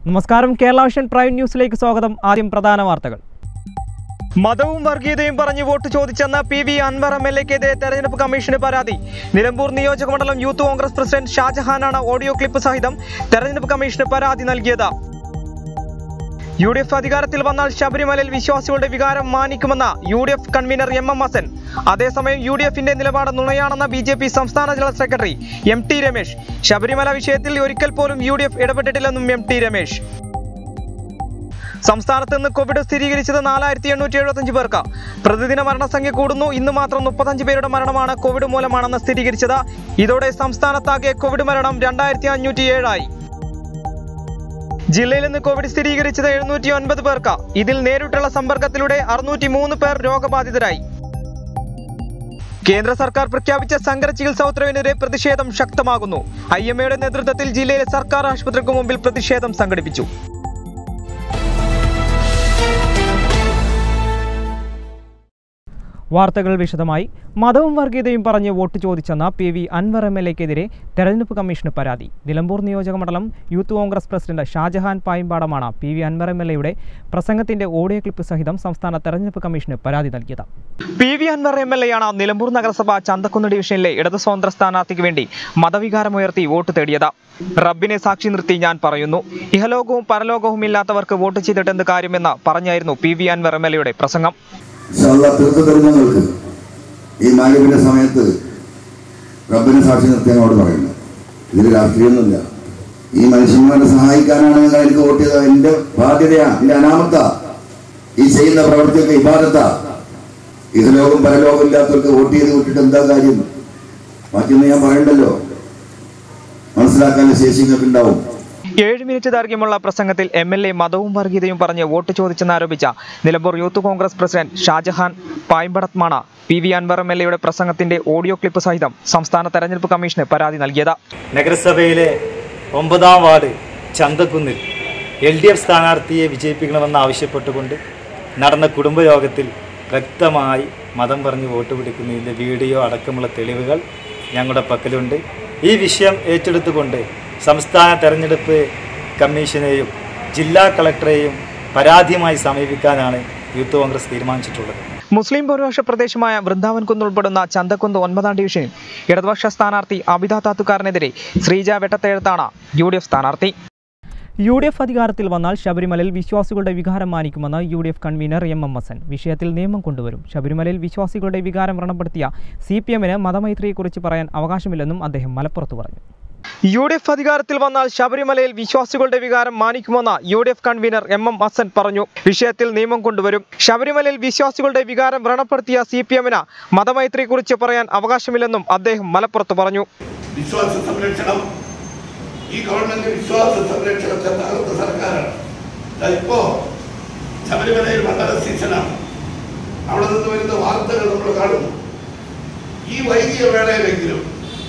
നമസ്കാരം Kerala vision prime ന്യൂസിലേക്ക് സ്വാഗതം ആദ്യം പ്രധാന വാർത്തകൾ മതവും വർഗീയതയും പറഞ്ഞ് വോട്ട് ചോദിച്ചെന്ന P V Anvar M L എക്കെതിരെ തെരഞ്ഞെടുപ്പ് കമ്മീഷന് പരാതി നിലമ്പൂർ നിയോജക മണ്ഡലം യൂത്ത് കോൺഗ്രസ് പ്രസിഡന്റ് ഷാജഹാനാണ് ഓഡിയോ ക്ലിപ്പ് സഹിതം തെരഞ്ഞെടുപ്പ് കമ്മീഷന് പരാതി നൽകിയത് യു ഡി എഫ് അധികാരത്തിൽ വന്നാൽ ശബരിമലയിൽ വിശ്വാസികളുടെ വികാരം മാനിക്കുമെന്ന U D F convener M M Hasan അതേസമയം യു ഡി എഫിന്റെ നിലപാട് നുണയാണെന്ന ബി ജെ പി സംസ്ഥാന general secretary M T Ramesh Sabarimala വിഷയത്തിൽ ഒരിക്കൽ പോലും യു ഡി എഫ് ഇടപെട്ടിട്ടില്ലെന്നും എം ടി രമേശ് സംസ്ഥാനത്ത് നിന്ന് കോവിഡ് സ്ഥിരീകരിച്ചത് നാലായിരത്തി എണ്ണൂറ്റി എഴുപത്തഞ്ച് പേർക്ക് പ്രതിദിന മരണസംഖ്യ കൂടുന്നു ഇന്ന് മാത്രം മുപ്പത്തഞ്ച് പേരുടെ മരണമാണ് കോവിഡ് മൂലമാണെന്ന് സ്ഥിരീകരിച്ചത് ഇതോടെ സംസ്ഥാനത്താകെ കോവിഡ് മരണം രണ്ടായിരത്തി അഞ്ഞൂറ്റി ഏഴായി ജില്ലയിൽ നിന്ന് കോവിഡ് സ്ഥിരീകരിച്ചത് എഴുന്നൂറ്റി ഒൻപത് പേർക്ക് ഇതിൽ നേരിട്ടുള്ള സമ്പർക്കത്തിലൂടെ അറുന്നൂറ്റി മൂന്ന് പേർ രോഗബാധിതരായി കേന്ദ്ര സർക്കാർ പ്രഖ്യാപിച്ച സങ്കര ചികിത്സാ ഉത്തരവിനെതിരെ പ്രതിഷേധം ശക്തമാകുന്നു ഐ എം എയുടെ നേതൃത്വത്തിൽ ജില്ലയിലെ സർക്കാർ ആശുപത്രിക്ക് മുമ്പിൽ പ്രതിഷേധം സംഘടിപ്പിച്ചു വാർത്തകൾ വിശദമായി മതവും വർഗീയതയും പറഞ്ഞ് വോട്ട് ചോദിച്ചെന്ന P V Anvar M L എക്കെതിരെ തെരഞ്ഞെടുപ്പ് കമ്മീഷന് പരാതി നിലമ്പൂർ നിയോജക മണ്ഡലം യൂത്ത് കോൺഗ്രസ് പ്രസിഡന്റ് ഷാജഹാൻ പായിമ്പാടമാണ് P V Anvar M L എയുടെ പ്രസംഗത്തിന്റെ ഓഡിയോ ക്ലിപ്പ് സഹിതം സംസ്ഥാന തെരഞ്ഞെടുപ്പ് കമ്മീഷന് പരാതി നൽകിയത് P V Anvar M L എയാണ് നിലമ്പൂർ നഗരസഭ ചന്തക്കുന്ന് ഡിവിഷനിലെ ഇടതു സ്വതന്ത്ര സ്ഥാനാർത്ഥിക്ക് വേണ്ടി മതവികാരമുയർത്തി വോട്ട് തേടിയത് റബ്ബിനെ സാക്ഷി നിർത്തി ഞാൻ പറയുന്നു ഇഹലോകവും പരലോകവും ഇല്ലാത്തവർക്ക് വോട്ട് ചെയ്തിട്ട് എന്ത് കാര്യമെന്ന് പറഞ്ഞായിരുന്നു P V Anvar M L എയുടെ പ്രസംഗം ഇൻഷാല്ലാ തീർത്ത തരുന്നങ്ങൾക്ക് ഈ മാലിന്യത്തിന്റെ സമയത്ത് റബ്ബിനെ സാക്ഷി നിർത്തി അങ്ങോട്ട് പറയുന്നത് ഇതിൽ രാഷ്ട്രീയമൊന്നുമില്ല ഈ മനുഷ്യന്മാരെ സഹായിക്കാനാണ് നിങ്ങൾ എനിക്ക് വോട്ട് ചെയ്തത് എന്റെ ബാധ്യതയാ എന്റെ അനാമത്ത ഈ ചെയ്യുന്ന പ്രവൃത്തിയൊക്കെ ഇബാദത്താ ഇത് ലോകം പരലോകം ഇല്ലാത്തവർക്ക് വോട്ട് ചെയ്ത് വിട്ടിട്ട് എന്താ കാര്യം ബാക്കിയൊന്നും ഞാൻ പറയണ്ടല്ലോ മനസ്സിലാക്കാനുള്ള ശേഷി നിങ്ങൾക്ക് ഉണ്ടാവും ഏഴ് മിനിറ്റ് ദൈർഘ്യമുള്ള പ്രസംഗത്തിൽ എം എൽ എ മതവും വർഗീയതയും പറഞ്ഞ് വോട്ട് ചോദിച്ചെന്നാരോപിച്ച നിലമ്പൂർ യൂത്ത് കോൺഗ്രസ് പ്രസിഡന്റ് ഷാജഹാൻ പായ്മ്പടത്മാണ് P V Anvar M L എയുടെ പ്രസംഗത്തിന്റെ ഓഡിയോ ക്ലിപ്പ് സഹിതം സംസ്ഥാന തെരഞ്ഞെടുപ്പ് കമ്മീഷന് പരാതി നൽകിയത് നഗരസഭയിലെ ഒമ്പതാം വാർഡ് ചന്തക്കുന്നിൽ എൽ ഡി എഫ് സ്ഥാനാർത്ഥിയെ വിജയിപ്പിക്കണമെന്ന് ആവശ്യപ്പെട്ടുകൊണ്ട് നടന്ന കുടുംബയോഗത്തിൽ വ്യക്തമായി മതം പറഞ്ഞ് വോട്ട് പിടിക്കുന്നതിൻ്റെ വീഡിയോ അടക്കമുള്ള തെളിവുകൾ ഞങ്ങളുടെ പക്കലുണ്ട് ഈ വിഷയം ഏറ്റെടുത്തുകൊണ്ട് സംസ്ഥാന തെരഞ്ഞെടുപ്പ് കമ്മീഷനെയും ജില്ലാ കളക്ടറെയും പരാതിയുമായി സമീപിക്കാനാണ് യൂത്ത് കോൺഗ്രസ് തീരുമാനിച്ചിട്ടുള്ളത് മുസ്ലിം ഭൂരിപക്ഷ പ്രദേശമായ വൃന്ദാവൻ കുന്ന് ഉൾപ്പെടുന്ന ചന്തക്കുന്ന് ഒൻപതാം ഡിവിഷനിൽ ഇടതുപക്ഷ സ്ഥാനാർത്ഥി അബിത താത്തുക്കാരനെതിരെ ശ്രീജ വെട്ടത്തേഴത്താണ് യു ഡി എഫ് സ്ഥാനാർത്ഥി യു ഡി എഫ് അധികാരത്തിൽ വന്നാൽ ശബരിമലയിൽ വിശ്വാസികളുടെ വികാരം മാനിക്കുമെന്ന് U D F convener M M Hassan വിഷയത്തിൽ നിയമം കൊണ്ടുവരും ശബരിമലയിൽ വിശ്വാസികളുടെ വികാരം വ്രണപ്പെടുത്തിയ സി പി എമ്മിന് മതമൈത്രിയെക്കുറിച്ച് പറയാൻ അവകാശമില്ലെന്നും അദ്ദേഹം മലപ്പുറത്ത് പറഞ്ഞു യു ഡി എഫ് അധികാരത്തിൽ വന്നാൽ ശബരിമലയിൽ വിശ്വാസികളുടെ വികാരം മാനിക്കുമെന്ന് U D F convener M M Hassan പറഞ്ഞു വിഷയത്തിൽ നിയമം കൊണ്ടുവരും ശബരിമലയിൽ വിശ്വാസികളുടെ വികാരം വ്രണപ്പെടുത്തിയ സി പി എമ്മിന് മതമൈത്രിയെക്കുറിച്ച് പറയാൻ അവകാശമില്ലെന്നും അദ്ദേഹം മലപ്പുറത്ത് പറഞ്ഞു വിശ്വാസ സംരക്ഷണം ഈ ഗവൺമെന്റ് വിശ്വാസ സംരക്ഷണത്തെ തകർത്ത സർക്കാരാണ് ദാ ഇപ്പോ ശബരിമലയിൽ മണ്ഡല സീസണാണ് അവിടെ നിന്ന് വരുന്ന വാർത്തകൾ നമ്മൾ കാണുന്നു ഈ വൈകിയ വേളയിലെങ്കിലും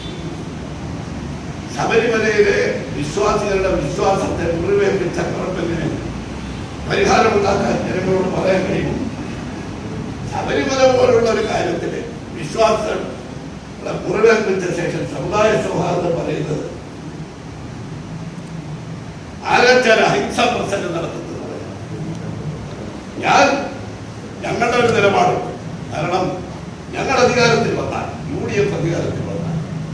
ശബരിമലയിലെ വിശ്വാസികളുടെ വിശ്വാസത്തെ മുറിവേൽപ്പിച്ച ഗവൺമെന്റിന് പരിഹാരമുണ്ടാക്കാൻ ജനങ്ങളോട് പറയാൻ കഴിയും ശബരിമല പോലുള്ള ഒരു കാര്യത്തിൽ വിശ്വാസം മുറിവേൽപ്പിച്ച ശേഷം സമുദായ സൗഹാർദ്ദം പറയുന്നത് ആരാച്ചാൽ അഹിംസ പ്രസംഗം നടത്തുന്നത് ഞാൻ ഞങ്ങളുടെ ഒരു നിലപാടുണ്ട് കാരണം ഞങ്ങൾ അധികാരത്തിൽ വന്നാൽ യു ഡി എഫ് അധികാരത്തിൽ വന്നാൽ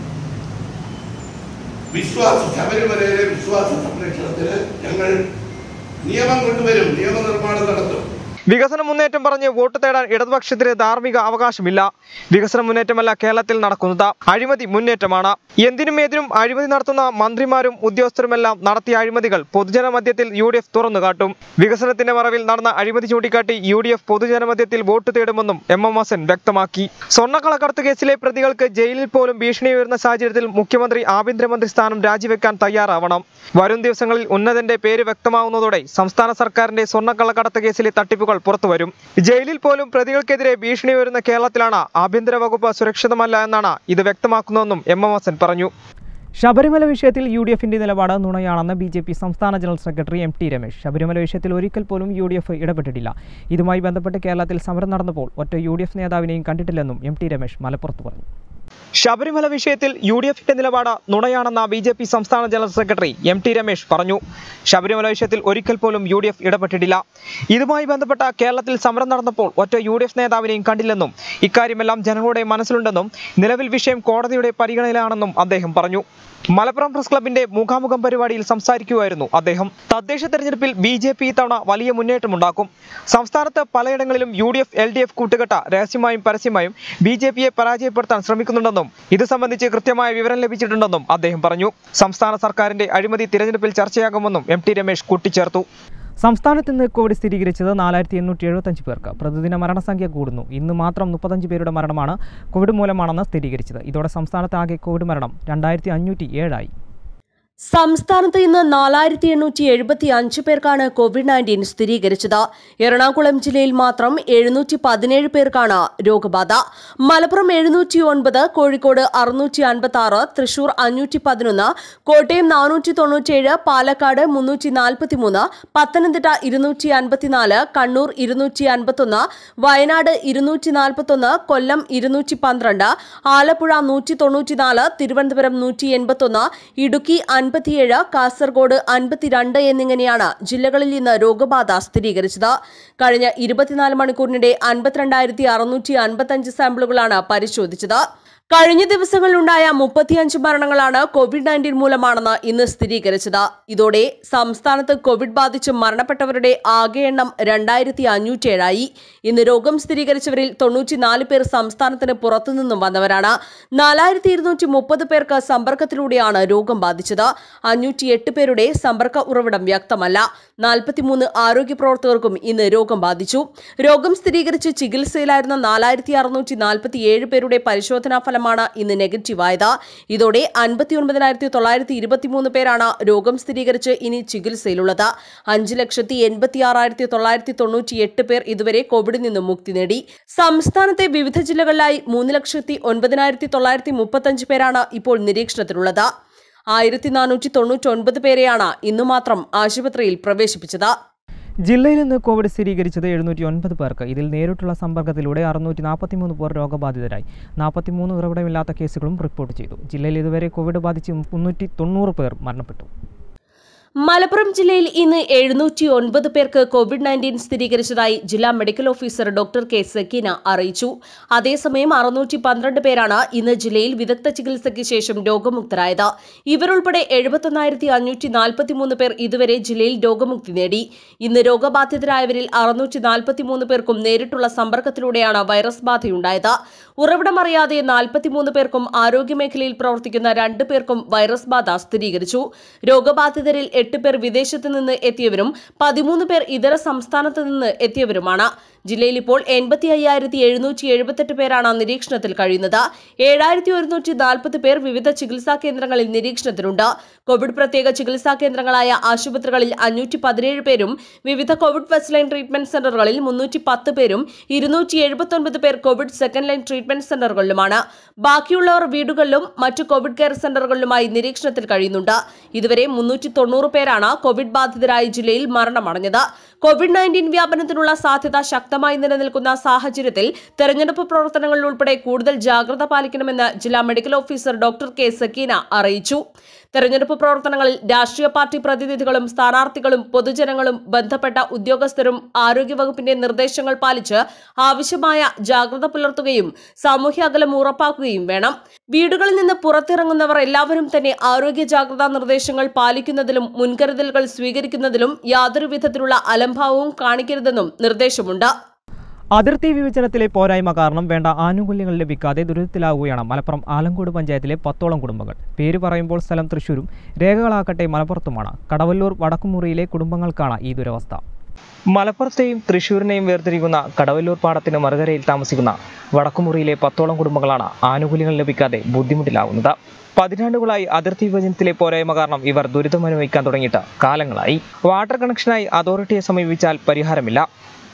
വിശ്വാസ ശബരിമലയിലെ വിശ്വാസ സംരക്ഷണത്തിന് ഞങ്ങൾ നിയമം കൊണ്ടുവരും നിയമനിർമ്മാണം നടത്തും വികസന മുന്നേറ്റം പറഞ്ഞ് വോട്ട് തേടാൻ ഇടതുപക്ഷത്തിന് ധാർമ്മിക അവകാശമില്ല വികസന മുന്നേറ്റമല്ല കേരളത്തിൽ നടക്കുന്നത് അഴിമതി മുന്നേറ്റമാണ് എന്തിനും ഏതിനും അഴിമതി നടത്തുന്ന മന്ത്രിമാരും ഉദ്യോഗസ്ഥരുമെല്ലാം നടത്തിയ അഴിമതികൾ പൊതുജന മധ്യത്തിൽ യു ഡി എഫ് തുറന്നു കാട്ടും വികസനത്തിന്റെ മറവിൽ നടന്ന അഴിമതി ചൂണ്ടിക്കാട്ടി യു ഡി എഫ് പൊതുജന മധ്യത്തിൽ വോട്ട് തേടുമെന്നും എം എം ഹസൻ വ്യക്തമാക്കി സ്വർണ്ണക്കളക്കടത്ത് കേസിലെ പ്രതികൾക്ക് ജയിലിൽ പോലും ഭീഷണി ഉയർന്ന സാഹചര്യത്തിൽ മുഖ്യമന്ത്രി ആഭ്യന്തരമന്ത്രി സ്ഥാനം രാജിവെക്കാൻ തയ്യാറാവണം വരും ദിവസങ്ങളിൽ ഉന്നതന്റെ പേര് വ്യക്തമാവുന്നതോടെ സംസ്ഥാന സർക്കാരിന്റെ സ്വർണ്ണക്കള്ളക്കടത്ത് കേസിലെ തട്ടിപ്പുകൾ പുറത്തുവരും ജയിലിൽ പോലും പ്രതികൾക്കെതിരെ ഭീഷണി ഉയരുന്ന കേരളത്തിലാണ് ആഭ്യന്തര വകുപ്പ് സുരക്ഷിതമല്ല എന്നാണ് ഇത് വ്യക്തമാക്കുന്നതെന്നും എം എം ഹസൻ പറഞ്ഞു ശബരിമല വിഷയത്തിൽ യു ഡി എഫിന്റെ നിലപാട് നുണയാണെന്ന് ബി ജെ പി സംസ്ഥാന general secretary M T Ramesh Sabarimala വിഷയത്തിൽ ഒരിക്കൽ പോലും യു ഡി എഫ് ഇടപെട്ടിട്ടില്ല ഇതുമായി ബന്ധപ്പെട്ട് കേരളത്തിൽ സമരം നടന്നപ്പോൾ ഒറ്റ യു ഡി എഫ് നേതാവിനെയും കണ്ടിട്ടില്ലെന്നും എം ടി രമേശ് മലപ്പുറത്ത് പറഞ്ഞു ശബരിമല വിഷയത്തിൽ യു ഡി എഫിന്റെ നിലപാട് നുണയാണെന്ന ബി ജെ പി സംസ്ഥാന general secretary M T Ramesh പറഞ്ഞു ശബരിമല വിഷയത്തിൽ ഒരിക്കൽ പോലും യു ഡി എഫ് ഇടപെട്ടിട്ടില്ല ഇതുമായി ബന്ധപ്പെട്ട കേരളത്തിൽ സമരം നടന്നപ്പോൾ ഒറ്റ യു ഡി എഫ് നേതാവിനെയും കണ്ടില്ലെന്നും ഇക്കാര്യമെല്ലാം ജനങ്ങളുടെ മനസ്സിലുണ്ടെന്നും നിലവിൽ വിഷയം കോടതിയുടെ പരിഗണനയിലാണെന്നും അദ്ദേഹം പറഞ്ഞു മലപ്പുറം പ്രസ് ക്ലബിന്റെ മുഖാമുഖം പരിപാടിയിൽ സംസാരിക്കുകയായിരുന്നു അദ്ദേഹം തദ്ദേശ തെരഞ്ഞെടുപ്പിൽ ബി ജെ പി ഇത്തവണ വലിയ മുന്നേറ്റമുണ്ടാക്കും സംസ്ഥാനത്ത് പലയിടങ്ങളിലും U D F L D F കൂട്ടുകെട്ട രഹസ്യമായും പരസ്യമായും ബി ജെ പിയെ പരാജയപ്പെടുത്താൻ ശ്രമിക്കുന്നുണ്ടെന്നും ഇത് സംബന്ധിച്ച് കൃത്യമായ വിവരം ലഭിച്ചിട്ടുണ്ടെന്നും അദ്ദേഹം പറഞ്ഞു സംസ്ഥാന സർക്കാരിന്റെ അഴിമതി തിരഞ്ഞെടുപ്പിൽ ചർച്ചയാകുമെന്നും എം ടി രമേശ് കൂട്ടിച്ചേർത്തു സംസ്ഥാനത്ത് ഇന്ന് കോവിഡ് സ്ഥിരീകരിച്ചത് നാലായിരത്തി എണ്ണൂറ്റി എഴുപത്തഞ്ച് പേർക്ക് പ്രതിദിന മരണസംഖ്യ കൂടുന്നു ഇന്ന് മാത്രം മുപ്പത്തഞ്ച് പേരുടെ മരണമാണ് കോവിഡ് മൂലമാണെന്ന് സ്ഥിരീകരിച്ചത് ഇതോടെ സംസ്ഥാനത്ത് ആകെ കോവിഡ് മരണം രണ്ടായിരത്തി അഞ്ഞൂറ്റി ഏഴായി സംസ്ഥാനത്ത് ഇന്ന് നാലായിരത്തി എണ്ണൂറ്റി എഴുപത്തി അഞ്ച് പേർക്കാണ് കോവിഡ് നയൻറ്റീൻ സ്ഥിരീകരിച്ചത് എറണാകുളം ജില്ലയിൽ മാത്രം എഴുന്നൂറ്റി പതിനേഴ് പേർക്കാണ് രോഗബാധ മലപ്പുറം എഴുന്നൂറ്റി ഒൻപത് കോഴിക്കോട് അറുന്നൂറ്റി അൻപത്തി ആറ് തൃശൂർ അഞ്ഞൂറ്റി പതിനൊന്ന് കോട്ടയം നാനൂറ്റി തൊണ്ണൂറ്റിയേഴ് പാലക്കാട് മുന്നൂറ്റി നാൽപ്പത്തിമൂന്ന് പത്തനംതിട്ട ഇരുന്നൂറ്റി അൻപത്തിനാല് കണ്ണൂർ ഇരുന്നൂറ്റി അൻപത്തൊന്ന് വയനാട് ഇരുന്നൂറ്റി നാൽപ്പത്തൊന്ന് കൊല്ലം ഇരുന്നൂറ്റി പന്ത്രണ്ട് ആലപ്പുഴ നൂറ്റി തൊണ്ണൂറ്റിനാല് തിരുവനന്തപുരം നൂറ്റി എൺപത്തൊന്ന് ഇടുക്കി അൻപത്തിയേഴ് കാസർഗോഡ് അൻപത്തിരണ്ട് എന്നിങ്ങനെയാണ് ജില്ലകളിൽ ഇന്ന് രോഗബാധ സ്ഥിരീകരിച്ചത് കഴിഞ്ഞ ഇരുപത്തിനാല് മണിക്കൂറിനിടെ അൻപത്തിരണ്ടായിരത്തി അറുന്നൂറ്റി അൻപത്തഞ്ച് സാമ്പിളുകളാണ് പരിശോധിച്ചത് കഴിഞ്ഞ ദിവസങ്ങളിലുണ്ടായ മുപ്പത്തിയഞ്ച് മരണങ്ങളാണ് കോവിഡ് നയൻറ്റീൻ മൂലമാണെന്ന് ഇന്ന് സ്ഥിരീകരിച്ചത് ഇതോടെ സംസ്ഥാനത്ത് കോവിഡ് ബാധിച്ച് മരണപ്പെട്ടവരുടെ ആകെ എണ്ണം രണ്ടായിരത്തി അഞ്ഞൂറ്റിയേഴായി ഇന്ന് രോഗം സ്ഥിരീകരിച്ചവരിൽ തൊണ്ണൂറ്റിനാല് പേർ സംസ്ഥാനത്തിന് പുറത്തുനിന്നും വന്നവരാണ് നാലായിരത്തി ഇരുന്നൂറ്റി മുപ്പത് പേർക്ക് സമ്പർക്കത്തിലൂടെയാണ് രോഗം ബാധിച്ചത് അഞ്ഞൂറ്റിയെട്ട് പേരുടെ സമ്പർക്ക ഉറവിടം വ്യക്തമല്ല നാൽപ്പത്തിമൂന്ന് ആരോഗ്യ പ്രവർത്തകർക്കും ഇന്ന് രോഗം ബാധിച്ചു രോഗം സ്ഥിരീകരിച്ച് ചികിത്സയിലായിരുന്ന നാലായിരത്തി അറുന്നൂറ്റി നാൽപ്പത്തിയേഴ് പേരുടെ പരിശോധനാ ഫലമാണ് ഇന്ന് നെഗറ്റീവായത് ഇതോടെ അൻപത്തിയൊൻപതിനായിരത്തി തൊള്ളായിരത്തി ഇരുപത്തിമൂന്ന് പേരാണ് രോഗം സ്ഥിരീകരിച്ച് ഇനി ചികിത്സയിലുള്ളത് അഞ്ച് ലക്ഷത്തി എൺപത്തി ആറായിരത്തി തൊള്ളായിരത്തി തൊണ്ണൂറ്റി എട്ട് പേർ ഇതുവരെ കോവിഡിൽ നിന്നും മുക്തി നേടി സംസ്ഥാനത്തെ വിവിധ ജില്ലകളിലായി മൂന്ന് ലക്ഷത്തി ഒൻപതിനായിരത്തി തൊള്ളായിരത്തി മുപ്പത്തഞ്ച് പേരാണ് ഇപ്പോൾ നിരീക്ഷണത്തിലുള്ളത് ആയിരത്തി നാനൂറ്റി തൊണ്ണൂറ്റി ഒൻപത് പേരെയാണ് ഇന്നു മാത്രം ആശുപത്രിയിൽ പ്രവേശിപ്പിച്ചത് ജില്ലയിൽ നിന്ന് കോവിഡ് സ്ഥിരീകരിച്ചത് എഴുന്നൂറ്റി ഒൻപത് പേർക്ക് ഇതിൽ നേരിട്ടുള്ള സമ്പർക്കത്തിലൂടെ അറുന്നൂറ്റി നാൽപ്പത്തിമൂന്ന് പേർ രോഗബാധിതരായി നാൽപ്പത്തിമൂന്ന് ഉറവിടമില്ലാത്ത കേസുകളും റിപ്പോർട്ട് ചെയ്തു ജില്ലയിൽ ഇതുവരെ കോവിഡ് ബാധിച്ച് മുന്നൂറ്റി തൊണ്ണൂറ് പേർ മരണപ്പെട്ടു മലപ്പുറം ജില്ലയിൽ ഇന്ന് എഴുന്നൂറ്റി ഒൻപത് പേർക്ക് കോവിഡ് നയൻറ്റീൻ സ്ഥിരീകരിച്ചതായി ജില്ലാ medical officer doctor K Sakeena അറിയിച്ചു അതേസമയം അറുന്നൂറ്റി പന്ത്രണ്ട് പേരാണ് ഇന്ന് ജില്ലയിൽ വിദഗ്ധ ചികിത്സയ്ക്ക് ശേഷം രോഗമുക്തരായത് ഇവരുൾപ്പെടെ എഴുപത്തൊന്നായിരത്തി അഞ്ഞൂറ്റി നാൽപ്പത്തിമൂന്ന് പേർ ഇതുവരെ ജില്ലയിൽ രോഗമുക്തി നേടി ഇന്ന് രോഗബാധിതരായവരിൽ അറുന്നൂറ്റി നാൽപ്പത്തിമൂന്ന് പേർക്കും നേരിട്ടുള്ള സമ്പർക്കത്തിലൂടെയാണ് വൈറസ് ബാധയുണ്ടായത് ഉറവിടമറിയാതെ നാൽപ്പത്തിമൂന്ന് പേർക്കും ആരോഗ്യമേഖലയിൽ പ്രവർത്തിക്കുന്ന രണ്ട് പേർക്കും വൈറസ് ബാധ സ്ഥിരീകരിച്ചു രോഗബാധിതരിൽ എട്ട് പേർ വിദേശത്ത് നിന്ന് എത്തിയവരും പതിമൂന്ന് പേർ ഇതര സംസ്ഥാനത്ത് നിന്ന് എത്തിയവരുമാണ് ജില്ലയിൽ ഇപ്പോൾ എൺപത്തി അയ്യായിരത്തി എഴുന്നൂറ്റി എഴുപത്തെട്ട് പേരാണ് നിരീക്ഷണത്തിൽ കഴിയുന്നത് ഏഴായിരത്തി ഒരുന്നൂറ്റി നാൽപ്പത് പേർ വിവിധ ചികിത്സാ കേന്ദ്രങ്ങളിൽ നിരീക്ഷണത്തിലുണ്ട് കോവിഡ് പ്രത്യേക ചികിത്സാ കേന്ദ്രങ്ങളായ ആശുപത്രികളിൽ അഞ്ഞൂറ്റി പതിനേഴ് പേരും വിവിധ കോവിഡ് ഫസ്റ്റ് ലൈൻ ട്രീറ്റ്മെന്റ് സെന്ററുകളിൽ മുന്നൂറ്റി പത്ത് പേരും ഇരുന്നൂറ്റി എഴുപത്തൊൻപത് പേർ കോവിഡ് സെക്കൻഡ് ലൈൻ ട്രീറ്റ്മെന്റ് സെന്ററുകളിലുമാണ് ബാക്കിയുള്ളവർ വീടുകളിലും മറ്റു കോവിഡ് കെയർ സെന്ററുകളിലുമായി നിരീക്ഷണത്തിൽ കഴിയുന്നുണ്ട് ഇതുവരെ മുന്നൂറ്റി തൊണ്ണൂറ് പേരാണ് കോവിഡ് ബാധിതരായ ജില്ലയിൽ മരണമടഞ്ഞത് കോവിഡ് നയൻറ്റീൻ വ്യാപനത്തിനുള്ള സാധ്യത ശക്തമായി നിലനിൽക്കുന്ന സാഹചര്യത്തിൽ തെരഞ്ഞെടുപ്പ് പ്രവർത്തനങ്ങളിൽ ഉൾപ്പെടെ കൂടുതൽ ജാഗ്രത പാലിക്കണമെന്ന് ജില്ലാ medical officer doctor K Sakeena അറിയിച്ചു തെരഞ്ഞെടുപ്പ് പ്രവർത്തനങ്ങളിൽ രാഷ്ട്രീയ പാർട്ടി പ്രതിനിധികളും സ്ഥാനാർത്ഥികളും പൊതുജനങ്ങളും ബന്ധപ്പെട്ട ഉദ്യോഗസ്ഥരും ആരോഗ്യവകുപ്പിന്റെ നിർദ്ദേശങ്ങൾ പാലിച്ച് ആവശ്യമായ ജാഗ്രത പുലർത്തുകയും സാമൂഹ്യ അകലം ഉറപ്പാക്കുകയും വേണം വീടുകളിൽ നിന്ന് പുറത്തിറങ്ങുന്നവർ എല്ലാവരും തന്നെ ആരോഗ്യ ജാഗ്രതാ നിർദ്ദേശങ്ങൾ പാലിക്കുന്നതിലും മുൻകരുതലുകൾ സ്വീകരിക്കുന്നതിലും യാതൊരു വിധത്തിലുള്ള അലംഭാവവും കാണിക്കരുതെന്നും നിർദ്ദേശമുണ്ട് അതിർത്തി വിഭജനത്തിലെ പോരായ്മ കാരണം വേണ്ട ആനുകൂല്യങ്ങൾ ലഭിക്കാതെ ദുരിതത്തിലാവുകയാണ് മലപ്പുറം ആലങ്കോട് പഞ്ചായത്തിലെ പത്തോളം കുടുംബങ്ങൾ പേര് പറയുമ്പോൾ സ്ഥലം തൃശൂരും രേഖകളാക്കട്ടെ മലപ്പുറത്തുമാണ് കടവല്ലൂർ വടക്കുമുറിയിലെ കുടുംബങ്ങൾക്കാണ് ഈ ദുരവസ്ഥ മലപ്പുറത്തെയും തൃശൂരിനെയും വേർതിരിക്കുന്ന കടവല്ലൂർ പാടത്തിന് മറുകരയിൽ താമസിക്കുന്ന വടക്കുമുറിയിലെ പത്തോളം കുടുംബങ്ങളാണ് ആനുകൂല്യങ്ങൾ ലഭിക്കാതെ ബുദ്ധിമുട്ടിലാവുന്നത് പതിറ്റാണ്ടുകളായി അതിർത്തി വിഭജനത്തിലെ പോരായ്മ കാരണം ഇവർ ദുരിതമനുഭവിക്കാൻ തുടങ്ങിയിട്ട് കാലങ്ങളായി വാട്ടർ കണക്ഷനായി അതോറിറ്റിയെ സമീപിച്ചാൽ പരിഹാരമില്ല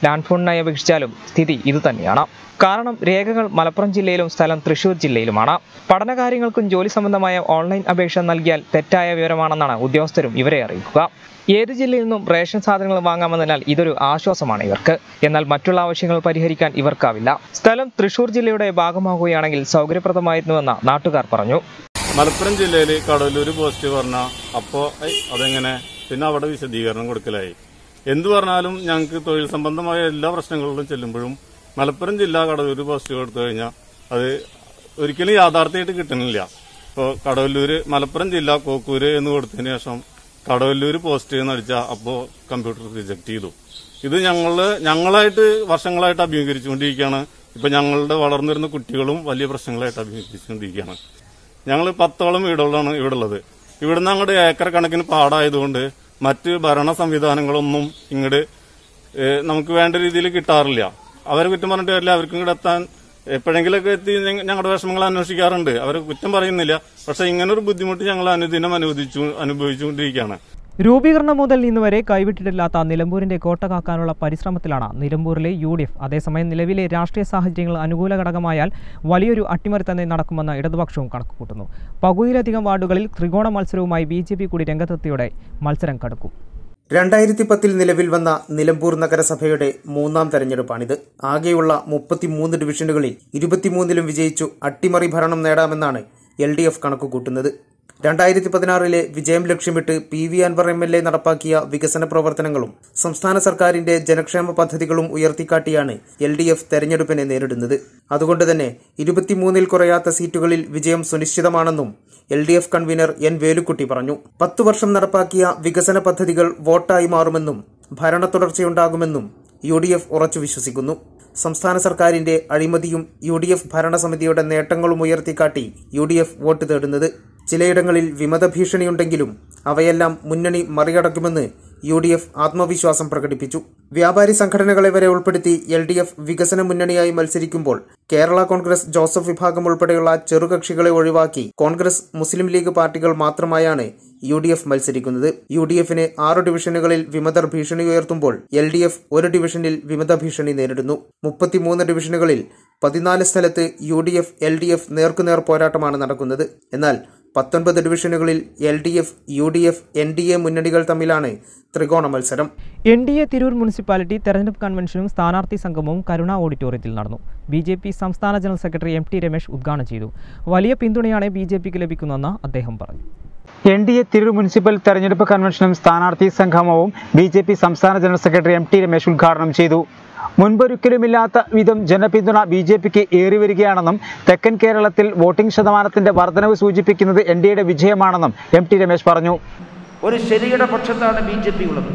ലാൻഡ് ഫോണിനായി അപേക്ഷിച്ചാലും സ്ഥിതി ഇതുതന്നെയാണ് കാരണം രേഖകൾ മലപ്പുറം ജില്ലയിലും സ്ഥലം തൃശൂർ ജില്ലയിലുമാണ് പഠനകാര്യങ്ങൾക്കും ജോലി സംബന്ധമായ ഓൺലൈൻ അപേക്ഷ നൽകിയാൽ തെറ്റായ വിവരമാണെന്നാണ് ഉദ്യോഗസ്ഥരും ഇവരെ അറിയിക്കുക ഏത് ജില്ലയിൽ നിന്നും റേഷൻ സാധനങ്ങൾ വാങ്ങാമെന്നതിനാൽ ഇതൊരു ആശ്വാസമാണ് ഇവർക്ക് എന്നാൽ മറ്റുള്ള ആവശ്യങ്ങൾ പരിഹരിക്കാൻ ഇവർക്കാവില്ല സ്ഥലം തൃശൂർ ജില്ലയുടെ ഭാഗമാകുകയാണെങ്കിൽ സൗകര്യപ്രദമായിരുന്നുവെന്ന് നാട്ടുകാർ പറഞ്ഞു മലപ്പുറം ജില്ലയിൽ കടവല്ലൂർ പോസ്റ്റ് പറഞ്ഞ അപ്പോ ഐ, അതെങ്ങനെ പിന്നെ അവിടെ വിശദീകരണം കൊടുക്കലായി എന്തു പറഞ്ഞാലും ഞങ്ങൾക്ക് തൊഴിൽ സംബന്ധമായ എല്ലാ പ്രശ്നങ്ങളിലും ചെല്ലുമ്പോഴും മലപ്പുറം ജില്ല കടവല്ലൂർ പോസ്റ്റ് കൊടുത്തു കഴിഞ്ഞാൽ അത് ഒരിക്കലും യാഥാർത്ഥ്യമായിട്ട് കിട്ടുന്നില്ല ഇപ്പോൾ കടവല്ലൂര് മലപ്പുറം ജില്ല കോക്കൂര് എന്ന് കൊടുത്തതിന് ശേഷം കടവല്ലൂര് പോസ്റ്റ് എന്ന് അടിച്ചാൽ അപ്പോൾ കമ്പ്യൂട്ടർ റിജക്ട് ചെയ്തു ഇത് ഞങ്ങള് ഞങ്ങളായിട്ട് വർഷങ്ങളായിട്ട് അഭിമുഖീകരിച്ചുകൊണ്ടിരിക്കുകയാണ് ഇപ്പൊ ഞങ്ങളുടെ വളർന്നിരുന്ന കുട്ടികളും വലിയ പ്രശ്നങ്ങളായിട്ട് അഭിമുഖീകരിച്ചുകൊണ്ടിരിക്കുകയാണ് ഞങ്ങൾ പത്തോളം വീടുകളാണ് ഇവിടെ ഉള്ളത് ഇവിടുന്ന് അങ്ങോട്ട് ഏക്കർ കണക്കിന് പാടായതുകൊണ്ട് മറ്റ് ഭരണ സംവിധാനങ്ങളൊന്നും ഇങ്ങോട്ട് നമുക്ക് വേണ്ട രീതിയിൽ കിട്ടാറില്ല അവരെ കുറ്റം പറഞ്ഞിട്ട് കാര്യമില്ല അവർക്കും ഇങ്ങോട്ട് എത്താൻ എപ്പോഴെങ്കിലൊക്കെ എത്തി ഞങ്ങ- ഞങ്ങളുടെ വിഷമങ്ങൾ അന്വേഷിക്കാറുണ്ട് അവരെ കുറ്റം പറയുന്നില്ല പക്ഷെ ഇങ്ങനൊരു ബുദ്ധിമുട്ട് ഞങ്ങൾ അനുദിനം അനുവദിച്ചു അനുഭവിച്ചുകൊണ്ടിരിക്കുകയാണ് രൂപീകരണം മുതൽ ഇന്ന് വരെ കൈവിട്ടിട്ടില്ലാത്ത നിലമ്പൂരിന്റെ കോട്ട കാക്കാനുള്ള പരിശ്രമത്തിലാണ് നിലമ്പൂരിലെ യു ഡി എഫ് അതേസമയം നിലവിലെ രാഷ്ട്രീയ സാഹചര്യങ്ങൾ അനുകൂല ഘടകമായാൽ വലിയൊരു അട്ടിമറി തന്നെ നടക്കുമെന്ന് ഇടതുപക്ഷവും കണക്കുകൂട്ടുന്നു പകുതിയിലധികം വാർഡുകളിൽ ത്രികോണ മത്സരവുമായി ബി ജെ പി കൂടി രംഗത്തെത്തിയോടെ മത്സരം കടുക്കും രണ്ടായിരത്തി പത്തിൽ നിലവിൽ വന്ന നിലമ്പൂർ നഗരസഭയുടെ മൂന്നാം തെരഞ്ഞെടുപ്പാണിത് ആകെയുള്ള മുപ്പത്തിമൂന്ന് ഡിവിഷനുകളിൽ ഇരുപത്തിമൂന്നിലും വിജയിച്ചു അട്ടിമറി ഭരണം നേടാമെന്നാണ് എൽ ഡി എഫ് കണക്കുകൂട്ടുന്നത് രണ്ടായിരത്തി പതിനാറിലെ വിജയം ലക്ഷ്യമിട്ട് P V Anvar M L A നടപ്പാക്കിയ വികസന പ്രവർത്തനങ്ങളും സംസ്ഥാന സർക്കാരിന്റെ ജനക്ഷേമ പദ്ധതികളും ഉയർത്തിക്കാട്ടിയാണ് എൽ ഡി എഫ് തെരഞ്ഞെടുപ്പിനെ നേരിടുന്നത് അതുകൊണ്ട് തന്നെ ഇരുപത്തിമൂന്നിൽ കുറയാത്ത സീറ്റുകളിൽ വിജയം സുനിശ്ചിതമാണെന്നും L D F convener N Velukutty പറഞ്ഞു പത്തു വർഷം നടപ്പാക്കിയ വികസന പദ്ധതികൾ വോട്ടായി മാറുമെന്നും ഭരണ തുടർച്ചയുണ്ടാകുമെന്നും യു ഡി എഫ് ഉറച്ചു വിശ്വസിക്കുന്നു സംസ്ഥാന സർക്കാരിന്റെ അഴിമതിയും യു ഡി എഫ് ഭരണസമിതിയുടെ നേട്ടങ്ങളും ഉയർത്തിക്കാട്ടി യു ഡി എഫ് വോട്ട് തേടുന്നത് ചിലയിടങ്ങളിൽ വിമത ഭീഷണിയുണ്ടെങ്കിലും അവയെല്ലാം മുന്നണി മറികടക്കുമെന്ന് യു ഡി എഫ് ആത്മവിശ്വാസം പ്രകടിപ്പിച്ചു വ്യാപാരി സംഘടനകളെ വരെ ഉൾപ്പെടുത്തി എൽ ഡി എഫ് വികസന മുന്നണിയായി മത്സരിക്കുമ്പോൾ കേരള കോൺഗ്രസ് ജോസഫ് വിഭാഗം ഉൾപ്പെടെയുള്ള ചെറുകക്ഷികളെ ഒഴിവാക്കി കോൺഗ്രസ് മുസ്ലിം ലീഗ് പാർട്ടികൾ മാത്രമായാണ് യു ഡി എഫ് മത്സരിക്കുന്നത് യു ഡി എഫിന് ആറ് ഡിവിഷനുകളിൽ വിമതർ ഭീഷണി ഉയർത്തുമ്പോൾ എൽ ഡി എഫ് ഒരു ഡിവിഷനിൽ വിമത ഭീഷണി നേരിടുന്നു മുപ്പത്തിമൂന്ന് ഡിവിഷനുകളിൽ പതിനാല് സ്ഥലത്ത് U D F L D F നേർക്കുനേർ പോരാട്ടമാണ് നടക്കുന്നത് എന്നാൽ പത്തൊൻപത് ഡിവിഷനുകളിൽ L D F U D F N D A മുന്നണികൾ തമ്മിലാണ് ത്രികോണ മത്സരം N D A Tirur municipality തെരഞ്ഞെടുപ്പ് കൺവെൻഷനും സ്ഥാനാർത്ഥി സംഗമവും കരുണ ഓഡിറ്റോറിയത്തിൽ നടന്നു ബി ജെ പി സംസ്ഥാന general secretary M T Ramesh ഉദ്ഘാടനം ചെയ്തു വലിയ പിന്തുണയാണ് ബി ജെ പിക്ക് ലഭിക്കുന്നതെന്ന് അദ്ദേഹം പറഞ്ഞു N D A Tirur municipal തെരഞ്ഞെടുപ്പ് കൺവെൻഷനും സ്ഥാനാർത്ഥി സംഗമവും ബി ജെ പി സംസ്ഥാന general secretary M T Ramesh ഉദ്ഘാടനം ചെയ്തു മുൻപൊരിക്കലുമില്ലാത്ത വിധം ജനപിന്തുണ ബി ജെ പിക്ക് ഏറിവരികയാണെന്നും തെക്കൻ കേരളത്തിൽ വോട്ടിംഗ് ശതമാനത്തിന്റെ വർധനവ് സൂചിപ്പിക്കുന്നത് എൻ ഡി എയുടെ വിജയമാണെന്നും എം ടി രമേശ് പറഞ്ഞു ഒരു ശരിയുടെ പക്ഷത്താണ് ബി ജെ പി ഉള്ളത്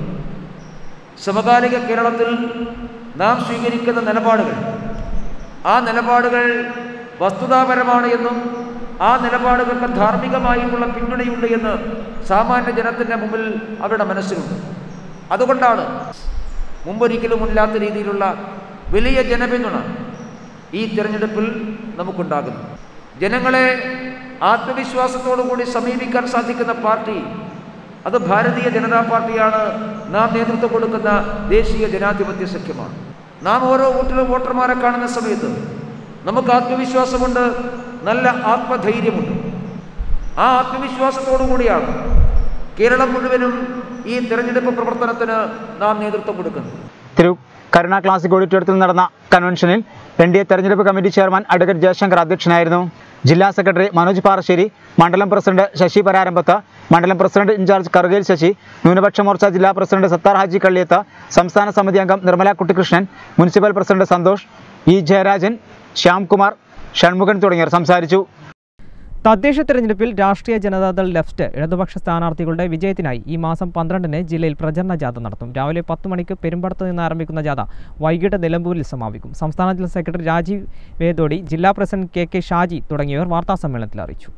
സമകാലിക കേരളത്തിൽ നാം സ്വീകരിക്കുന്ന നിലപാടുകൾ ആ നിലപാടുകൾ വസ്തുതാപരമാണ് എന്നും ആ നിലപാടുകൾക്ക് ധാർമ്മികമായിട്ടുള്ള പിന്തുണയുണ്ട് എന്ന് സാമാന്യ ജനത്തിൻ്റെ മുമ്പിൽ അവരുടെ മനസ്സിലുണ്ട് അതുകൊണ്ടാണ് മുമ്പൊരിക്കലും ഇല്ലാത്ത രീതിയിലുള്ള വലിയ ജനപിന്തുണ ഈ തിരഞ്ഞെടുപ്പിൽ നമുക്കുണ്ടാകുന്നു ജനങ്ങളെ ആത്മവിശ്വാസത്തോടുകൂടി സമീപിക്കാൻ സാധിക്കുന്ന പാർട്ടി അത് ഭാരതീയ ജനതാ പാർട്ടിയാണ് നാം നേതൃത്വം കൊടുക്കുന്ന ദേശീയ ജനാധിപത്യ സഖ്യമാണ് നാം ഓരോ വോട്ടിലും വോട്ടർമാരെ കാണുന്ന സമയത്ത് നമുക്ക് ആത്മവിശ്വാസമുണ്ട് നല്ല ആത്മധൈര്യമുണ്ട് ആ ആത്മവിശ്വാസത്തോടു കൂടിയാണ് കേരളം മുഴുവനും ഈ തെരഞ്ഞെടുപ്പ് പ്രവർത്തനത്തിന് നാം നേതൃത്വം കൊടുക്കുന്നത് തിരു കരുണ ക്ലാസിക് ഓഡിറ്റോറിയത്തിൽ നടന്ന കൺവെൻഷനിൽ എൻ ഡി എ തെരഞ്ഞെടുപ്പ് കമ്മിറ്റി ചെയർമാൻ അഡ്വക്കേറ്റ് ജയശങ്കർ അധ്യക്ഷനായിരുന്നു ജില്ലാ സെക്രട്ടറി മനോജ് പാറശ്ശേരി മണ്ഡലം പ്രസിഡന്റ് ശശി പരാരമ്പത്ത് മണ്ഡലം പ്രസിഡന്റ് ഇൻചാർജ് കറുകയിൽ ശശി ന്യൂനപക്ഷ മോർച്ച ജില്ലാ പ്രസിഡന്റ് സത്താർ ഹാജി കള്ളിയത്ത് സംസ്ഥാന സമിതി അംഗം Nirmala Kuttikrishnan municipal president Santhosh E Jayarajan Shyamkumar Shanmukhan തുടങ്ങിയവർ സംസാരിച്ചു തദ്ദേശ തെരഞ്ഞെടുപ്പിൽ രാഷ്ട്രീയ ജനതാദൾ ലെഫ്റ്റ് ഇടതുപക്ഷ സ്ഥാനാർത്ഥികളുടെ വിജയത്തിനായി ഈ മാസം പന്ത്രണ്ടിന് ജില്ലയിൽ പ്രചരണ ജാഥ നടത്തും രാവിലെ പത്ത് മണിക്ക് പെരുമ്പടത്ത് നിന്ന് ആരംഭിക്കുന്ന ജാഥ വൈകിട്ട് നിലമ്പൂരിൽ സമാപിക്കും സംസ്ഥാന ജനറൽ സെക്രട്ടറി രാജീവ് വേദോടി ജില്ലാ പ്രസിഡന്റ് കെ കെ ഷാജി തുടങ്ങിയവർ വാർത്താസമ്മേളനത്തിൽ അറിയിച്ചു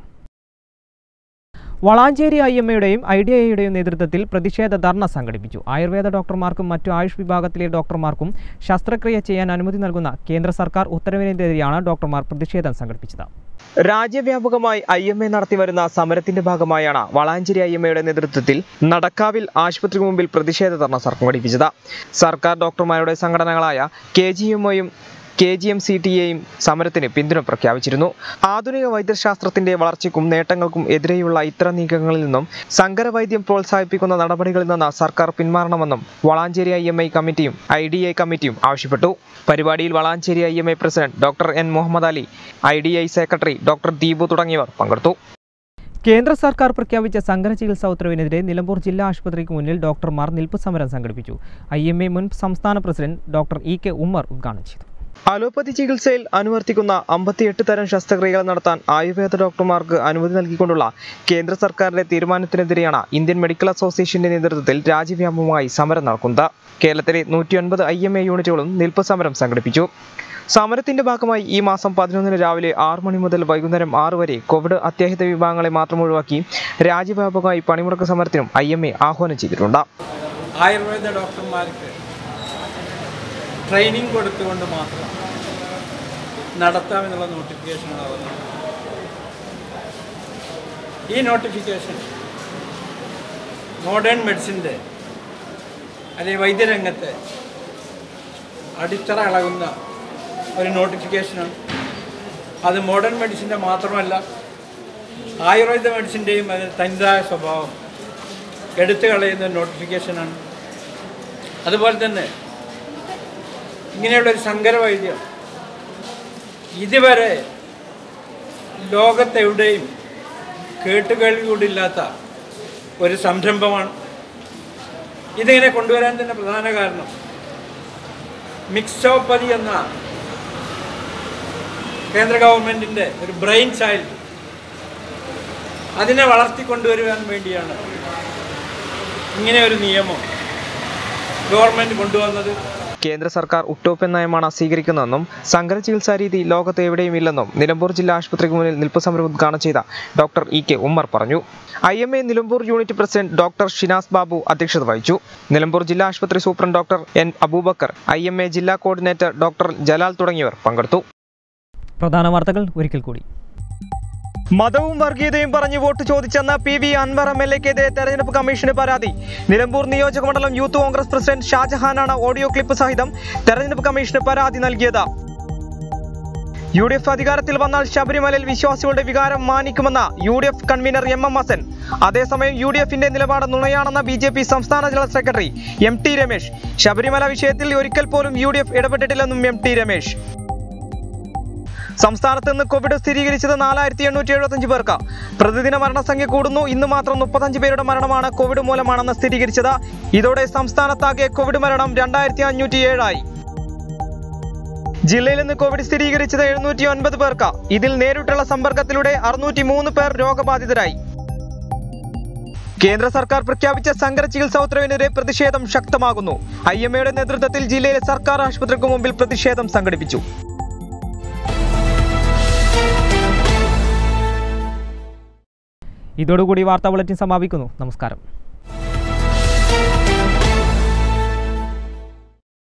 വളാഞ്ചേരി ഐ എം എയുടെയും ഐ ഡി ഐയുടെയും നേതൃത്വത്തിൽ പ്രതിഷേധ ധർണ സംഘടിപ്പിച്ചു ആയുർവേദ ഡോക്ടർമാർക്കും മറ്റു ആയുഷ് വിഭാഗത്തിലെ ഡോക്ടർമാർക്കും ശസ്ത്രക്രിയ ചെയ്യാൻ അനുമതി നൽകുന്ന കേന്ദ്ര സർക്കാർ ഉത്തരവിനെതിരെയാണ് ഡോക്ടർമാർ പ്രതിഷേധം സംഘടിപ്പിച്ചത് രാജ്യവ്യാപകമായി ഐ എം എ നടത്തിവരുന്ന സമരത്തിന്റെ ഭാഗമായാണ് വളാഞ്ചേരി ഐ എം എയുടെ നേതൃത്വത്തിൽ നടക്കാവിൽ ആശുപത്രിക്ക് മുമ്പിൽ പ്രതിഷേധ ധർണ സംഘടിപ്പിച്ചത് സർക്കാർ ഡോക്ടർമാരുടെ സംഘടനകളായ കെ ജി എമ്മും K G M C T എയും സമരത്തിന് പിന്തുണ പ്രഖ്യാപിച്ചിരുന്നു ആധുനിക വൈദ്യശാസ്ത്രത്തിന്റെ വളർച്ചയ്ക്കും നേട്ടങ്ങൾക്കും എതിരെയുള്ള ഇത്തരം നീക്കങ്ങളിൽ നിന്നും സങ്കരവൈദ്യം പ്രോത്സാഹിപ്പിക്കുന്ന നടപടികളിൽ നിന്ന് സർക്കാർ പിന്മാറണമെന്നും വളാഞ്ചേരി ഐ എം ഐ കമ്മിറ്റിയും ഐ ഡി ഐ കമ്മിറ്റിയും ആവശ്യപ്പെട്ടു പരിപാടിയിൽ Valanchery I M I president doctor N Muhammad Ali I D I secretary doctor Deepu തുടങ്ങിയവർ പങ്കെടുത്തു കേന്ദ്ര സർക്കാർ പ്രഖ്യാപിച്ച സങ്കര ചികിത്സാ ഉത്തരവിനെതിരെ നിലമ്പൂർ ജില്ലാ ആശുപത്രിക്ക് മുന്നിൽ ഡോക്ടർമാർ നിൽപ്പ് സമരം സംഘടിപ്പിച്ചു ഐ എം എ മുൻ സംസ്ഥാന president doctor E K Ummer ഉദ്ഘാടനം ചെയ്തു അലോപ്പതി ചികിത്സയിൽ അനുവർത്തിക്കുന്ന അമ്പത്തിയെട്ട് തരം ശസ്ത്രക്രിയകൾ നടത്താൻ ആയുർവേദ ഡോക്ടർമാർക്ക് അനുമതി നൽകിക്കൊണ്ടുള്ള കേന്ദ്ര സർക്കാരിന്റെ തീരുമാനത്തിനെതിരെയാണ് ഇന്ത്യൻ മെഡിക്കൽ അസോസിയേഷന്റെ നേതൃത്വത്തിൽ രാജ്യവ്യാപകമായി സമരം നടക്കുന്നത് കേരളത്തിലെ നൂറ്റിയൊൻപത് ഐ എം എ യൂണിറ്റുകളും നിൽപ്പ് സമരം സംഘടിപ്പിച്ചു സമരത്തിന്റെ ഭാഗമായി ഈ മാസം പതിനൊന്നിന് രാവിലെ ആറ് മണി മുതൽ വൈകുന്നേരം ആറ് വരെ കോവിഡ് അത്യാഹിത വിഭാഗങ്ങളെ മാത്രം ഒഴിവാക്കി രാജ്യവ്യാപകമായി പണിമുടക്ക് സമരത്തിനും ഐ എം എ ആഹ്വാനം ചെയ്തിട്ടുണ്ട് ആയുർവേദ ഡോക്ടർമാർക്ക് ട്രെയിനിങ് കൊടുത്തുകൊണ്ട് മാത്രം നടത്താമെന്നുള്ള നോട്ടിഫിക്കേഷനാണ് വന്നത് ഈ നോട്ടിഫിക്കേഷൻ മോഡേൺ മെഡിസിൻ്റെ അല്ലെങ്കിൽ വൈദ്യരംഗത്തെ അടിത്തറ ഇളകുന്ന ഒരു നോട്ടിഫിക്കേഷനാണ് അത് മോഡേൺ മെഡിസിൻ്റെ മാത്രമല്ല ആയുർവേദ മെഡിസിൻ്റെയും അതിന് തനതായ സ്വഭാവം എടുത്തു കളയുന്ന നോട്ടിഫിക്കേഷനാണ് അതുപോലെ തന്നെ ഇങ്ങനെയുള്ളൊരു സങ്കരവൈദ്യം ഇതുവരെ ലോകത്തെവിടെയും കേട്ടുകേൾവി കൂടില്ലാത്ത ഒരു സംരംഭമാണ് ഇതിങ്ങനെ കൊണ്ടുവരാൻ തന്നെ പ്രധാന കാരണം മിക്സോപ്പതി എന്ന കേന്ദ്ര ഗവൺമെൻറ്റിൻ്റെ ഒരു ബ്രെയിൻ ചൈൽഡ് അതിനെ വളർത്തിക്കൊണ്ടുവരുവാൻ വേണ്ടിയാണ് ഇങ്ങനെ ഒരു നിയമം ഗവൺമെൻറ് കൊണ്ടുവന്നത് കേന്ദ്ര സർക്കാർ ഉട്ടോപ്യൻ നയമാണ് സ്വീകരിക്കുന്നതെന്നും സങ്കര ചികിത്സാ രീതി ലോകത്ത് എവിടെയും ഇല്ലെന്നും നിലമ്പൂർ ജില്ലാ ആശുപത്രിക്ക് മുന്നിൽ നിൽപ്പ് സമരം ഉദ്ഘാടനം ചെയ്ത ഡോക്ടർ ഇ കെ ഉമ്മർ പറഞ്ഞു I M A Nilambur unit president doctor Shinas Babu അധ്യക്ഷത വഹിച്ചു നിലമ്പൂർ ജില്ലാ ആശുപത്രി superintendent doctor N Abubakar I M A ജില്ലാ കോർഡിനേറ്റർ ഡോക്ടർ ജലാൽ തുടങ്ങിയവർ പങ്കെടുത്തു പ്രധാന വാർത്തകൾ ഒരിക്കൽ കൂടി മതവും വർഗീയതയും പറഞ്ഞ് വോട്ട് ചോദിച്ചെന്ന P V Anvar M L എക്കെതിരെ തെരഞ്ഞെടുപ്പ് കമ്മീഷന് പരാതി നിലമ്പൂർ നിയോജക മണ്ഡലം യൂത്ത് കോൺഗ്രസ് പ്രസിഡന്റ് ഷാജഹാനാണ് ഓഡിയോ ക്ലിപ്പ് സഹിതം തെരഞ്ഞെടുപ്പ് കമ്മീഷന് പരാതി നൽകിയത് യു ഡി എഫ് അധികാരത്തിൽ വന്നാൽ ശബരിമലയിൽ വിശ്വാസികളുടെ വികാരം മാനിക്കുമെന്ന U D F convener M M Hasan അതേസമയം യു ഡി എഫിന്റെ നിലപാട് നുണയാണെന്ന ബി ജെ പി സംസ്ഥാന general secretary M T Ramesh Sabarimala വിഷയത്തിൽ ഒരിക്കൽ പോലും യു ഡി എഫ് ഇടപെട്ടിട്ടില്ലെന്നും എം ടി രമേശ് സംസ്ഥാനത്ത് നിന്ന് കോവിഡ് സ്ഥിരീകരിച്ചത് നാലായിരത്തി എണ്ണൂറ്റി എഴുപത്തഞ്ച് പേർക്ക് പ്രതിദിന മരണസംഖ്യ കൂടുന്നു ഇന്ന് മാത്രം മുപ്പത്തഞ്ച് പേരുടെ മരണമാണ് കോവിഡ് മൂലമാണെന്ന് സ്ഥിരീകരിച്ചത് ഇതോടെ സംസ്ഥാനത്താകെ കോവിഡ് മരണം രണ്ടായിരത്തി അഞ്ഞൂറ്റി ഏഴായി ജില്ലയിൽ നിന്ന് കോവിഡ് സ്ഥിരീകരിച്ചത് എഴുന്നൂറ്റി ഒൻപത് പേർക്ക് ഇതിൽ നേരിട്ടുള്ള സമ്പർക്കത്തിലൂടെ അറുന്നൂറ്റി മൂന്ന് പേർ രോഗബാധിതരായി കേന്ദ്ര സർക്കാർ പ്രഖ്യാപിച്ച സങ്കര ചികിത്സാ ഉത്തരവിനെതിരെ പ്രതിഷേധം ശക്തമാകുന്നു ഐ എം എയുടെ നേതൃത്വത്തിൽ ജില്ലയിലെ സർക്കാർ ആശുപത്രിക്ക് മുമ്പിൽ പ്രതിഷേധം സംഘടിപ്പിച്ചു ഇതോടുകൂടി വാർത്താ ബുള്ളറ്റിൻ സമാപിക്കുന്നു നമസ്കാരം